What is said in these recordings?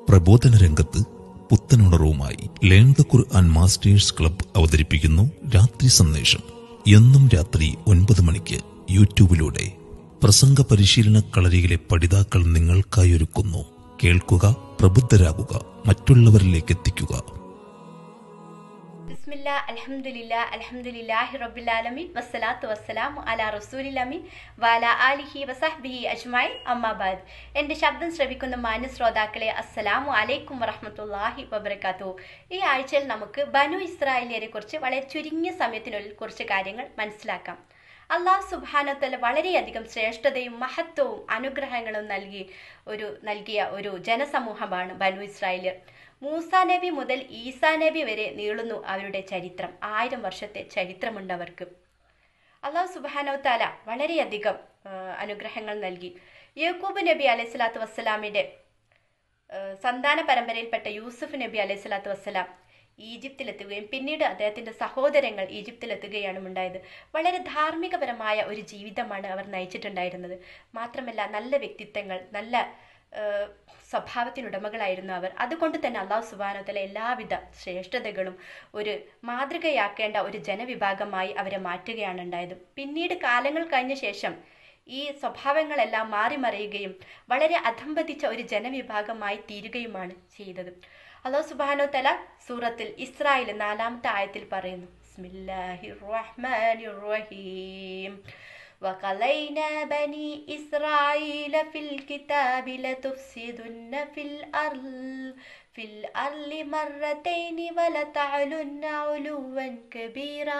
പ്രബോധന രംഗത്ത് പുത്തനുണർവുമായി learn the Quran masters club അവതരിപ്പിക്കുന്നു രാത്രി സന്ദേശം എന്നും രാത്രി ഒൻപത് മണിക്ക് യൂട്യൂബിലൂടെ പ്രസംഗ പരിശീലന കളരിയിലെ പഠിതാക്കൾ നിങ്ങൾക്കായി ഒരുക്കുന്നു കേൾക്കുക പ്രബുദ്ധരാകുക മറ്റുള്ളവരിലേക്ക് എത്തിക്കുക ബിസ്മില്ല അൽഹംദുലില്ല അൽഹംദുലില്ലാഹി റബ്ബിൽ ആലമീൻ വസ്സലാത്തു വസ്സലാമു അലാ റസൂലിൽ അമീൻ വാല ആലിഹി വസഹ്ബിഹി അജ്മൈൻ അമ്മാബാദ് എൻ്റെ ശബ്ദം ശ്രവിക്കുന്ന മാന്യ ശ്രോതാക്കളെ അസ്സലാമു അലൈക്കും വറഹ്മത്തുള്ളാഹി വബറകാത്തു ഈ ആഴ്ചയിൽ നമുക്ക് ബനു ഇസ്രായേലിയരെ കുറിച്ച് വളരെ ചുരുങ്ങിയ സമയത്തിനുള്ളിൽ കുറച്ച് കാര്യങ്ങൾ മനസ്സിലാക്കാം അള്ളാഹു സുബാനത്തല വളരെയധികം ശ്രേഷ്ഠതയും മഹത്വവും അനുഗ്രഹങ്ങളും നൽകി ഒരു നൽകിയ ഒരു ജനസമൂഹമാണ് ബനു ഇസ്രായേലിയർ മൂസ നബി മുതൽ ഈസാ നബി വരെ നീളുന്നു അവരുടെ ചരിത്രം ആയിരം വർഷത്തെ ചരിത്രമുണ്ട് അവർക്ക് അള്ളാഹു സുബാനോ താല വളരെയധികം ആ, അനുഗ്രഹങ്ങൾ നൽകി യഹൂബ് നബി അലൈഹി സ്വലാത്തു വസ്സലാമിന്റെ ആ, സന്താന പരമ്പരയിൽപ്പെട്ട യൂസുഫ് നബി അലൈഹി സ്വലാത്തു വസ്സലാം ഈജിപ്തിലെത്തുകയും പിന്നീട് അദ്ദേഹത്തിന്റെ സഹോദരങ്ങൾ ഈജിപ്തിലെത്തുകയാണ് ഉണ്ടായത് വളരെ ധാർമ്മികപരമായ ഒരു ജീവിതമാണ് അവർ നയിച്ചിട്ടുണ്ടായിരുന്നത് മാത്രമല്ല നല്ല വ്യക്തിത്വങ്ങൾ നല്ല ഏഹ്, സ്വഭാവത്തിനുടമകളായിരുന്നു അവർ അതുകൊണ്ട് തന്നെ അള്ളാഹു സുബാനത്തിലെ എല്ലാവിധ ശ്രേഷ്ഠതകളും ഒരു മാതൃകയാക്കേണ്ട ഒരു ജനവിഭാഗമായി അവരെ മാറ്റുകയാണ് ഉണ്ടായത് പിന്നീട് കാലങ്ങൾ കഴിഞ്ഞ ശേഷം ഈ സ്വഭാവങ്ങളെല്ലാം മാറി മറിയുകയും വളരെ അധംപതിച്ച ഒരു ജനവിഭാഗമായി തീരുകയുമാണ് ചെയ്തത് അള്ളാഹു സുബാനോ തല സൂറത്തിൽ ഇസ്രായേൽ നാലാമത്തെ ആയത്തിൽ പറയുന്നു ബിസ്മില്ലാഹിർ റഹ്മാനിർ റഹീം وقضينا بني إسرائيل في الكتاب لتفسدن في الأرض في الأرض مرتين ولتعلن علوا كبيرا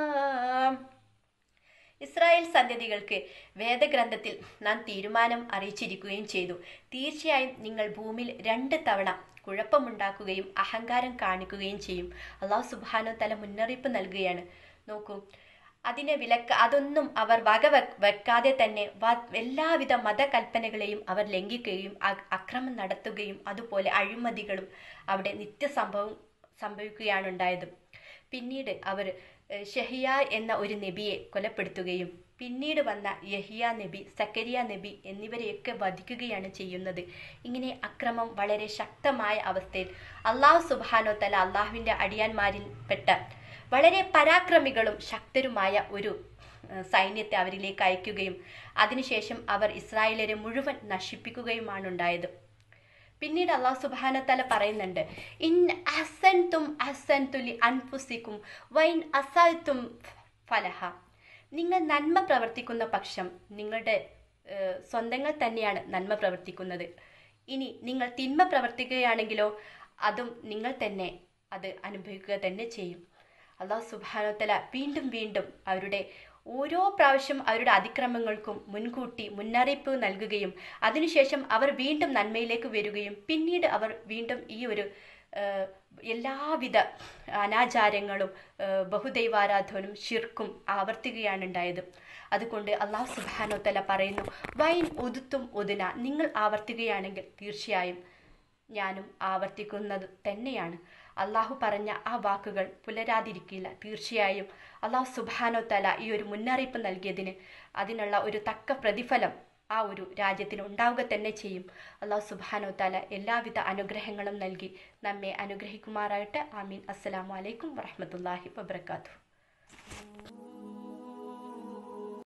ഇസ്രായേൽ സന്തതികൾക്ക് വേദഗ്രന്ഥത്തിൽ നാം തീരുമാനം അറിയിച്ചിരിക്കുകയും ചെയ്തു തീർച്ചയായും നിങ്ങൾ ഭൂമിയിൽ രണ്ട് തവണ കുഴപ്പമുണ്ടാക്കുകയും അഹങ്കാരം കാണിക്കുകയും ചെയ്യും അള്ളാഹു സുബാനോ തല മുന്നറിയിപ്പ് നൽകുകയാണ് നോക്കൂ അതിനെ വിലക്ക അതൊന്നും അവർ വക വെ- വെക്കാതെ തന്നെ വ- എല്ലാവിധ മതകൽപ്പനകളെയും അവർ ലംഘിക്കുകയും അ- അക്രമം നടത്തുകയും അതുപോലെ അഴിമതികളും അവിടെ നിത്യസംഭവം സംഭവിക്കുകയാണ് ഉണ്ടായത് പിന്നീട് അവർ ഏഹ്, ഷഹിയ എന്ന ഒരു നബിയെ കൊലപ്പെടുത്തുകയും പിന്നീട് വന്ന യഹിയ നബി സക്കരിയ നബി എന്നിവരെയൊക്കെ വധിക്കുകയാണ് ചെയ്യുന്നത് ഇങ്ങനെ അക്രമം വളരെ ശക്തമായ അവസ്ഥയിൽ അള്ളാഹു സുബാനോ തല അള്ളാഹുവിൻ്റെ അടിയാന്മാരിൽപ്പെട്ട വളരെ പരാക്രമികളും ശക്തരുമായ ഒരു ഏഹ്, സൈന്യത്തെ അവരിലേക്ക് അയക്കുകയും അതിനുശേഷം അവർ ഇസ്രായേലരെ മുഴുവൻ നശിപ്പിക്കുകയുമാണ് ഉണ്ടായത് പിന്നീട് അള്ളാഹു സുബാനത്തല പറയുന്നുണ്ട് ഇൻ അസൻതും അസൻതുലി അൻഫുസിക്കും വൈൻ അസൽത്തും ഫലഹ നിങ്ങൾ നന്മ പ്രവർത്തിക്കുന്ന പക്ഷം നിങ്ങളുടെ ഏഹ്, സ്വന്തങ്ങൾ തന്നെയാണ് നന്മ പ്രവർത്തിക്കുന്നത് ഇനി നിങ്ങൾ തിന്മ പ്രവർത്തിക്കുകയാണെങ്കിലോ അതും നിങ്ങൾ തന്നെ അത് അനുഭവിക്കുക തന്നെ ചെയ്യും അള്ളാഹു സുബാനോത്തല വീണ്ടും വീണ്ടും അവരുടെ ഓരോ പ്രാവശ്യം അവരുടെ അതിക്രമങ്ങൾക്കും മുൻകൂട്ടി മുന്നറിയിപ്പ് നൽകുകയും അതിനുശേഷം അവർ വീണ്ടും നന്മയിലേക്ക് വരികയും പിന്നീട് അവർ വീണ്ടും ഈ ഒരു ഏഹ്, എല്ലാവിധ അനാചാരങ്ങളും ഏഹ്, ബഹുദൈവാരാധനയും ഷിർക്കും ആവർത്തിക്കുകയാണ് ഉണ്ടായത് അതുകൊണ്ട് അള്ളാഹു സുബാനോത്തല പറയുന്നു വൈൻ ഉതുത്തും ഉദുന നിങ്ങൾ ആവർത്തിക്കുകയാണെങ്കിൽ തീർച്ചയായും ഞാനും ആവർത്തിക്കുന്നത് തന്നെയാണ് അള്ളാഹു പറഞ്ഞ ആ വാക്കുകൾ പുലരാതിരിക്കില്ല തീർച്ചയായും അള്ളാഹു സുബാനോ തല ഈ ഒരു മുന്നറിയിപ്പ് നൽകിയതിന് അതിനുള്ള ഒരു തക്ക പ്രതിഫലം ആ ഒരു രാജ്യത്തിന് ഉണ്ടാവുക തന്നെ ചെയ്യും അള്ളാഹു സുബാനോ തല എല്ലാവിധ അനുഗ്രഹങ്ങളും നൽകി നമ്മെ അനുഗ്രഹിക്കുമാറാകട്ടെ ആമീൻ അസ്സലാമു അലൈക്കും വറഹമത്തല്ലാഹി വബർക്കാത്തു